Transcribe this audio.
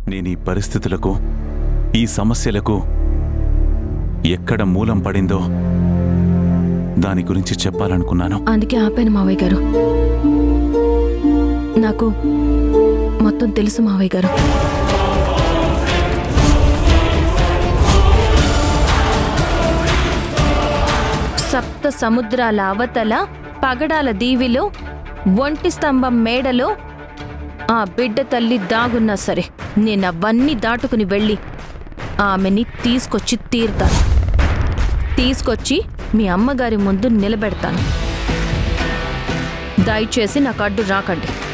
నేను ఈ పరిస్థితులకు ఈ సమస్యలకు ఎక్కడ మూలం పడిందో దాని గురించి చెప్పాలనుకున్నాను అందుకే ఆపాను మావయ్య గారు నాకు మొత్తం తెలుసు మావయ్య గారు సప్త సముద్రాల అవతల పగడాల దీవిలో ఒంటి స్తంభం మేడలో ఆ బిడ్డ తల్లి దాగున్నా సరే నేను అవన్నీ దాటుకుని వెళ్ళి ఆమెని తీసుకొచ్చి తీరుతాను తీసుకొచ్చి మీ అమ్మగారి ముందు నిలబెడతాను దయచేసి నాకు అడ్డు రాకండి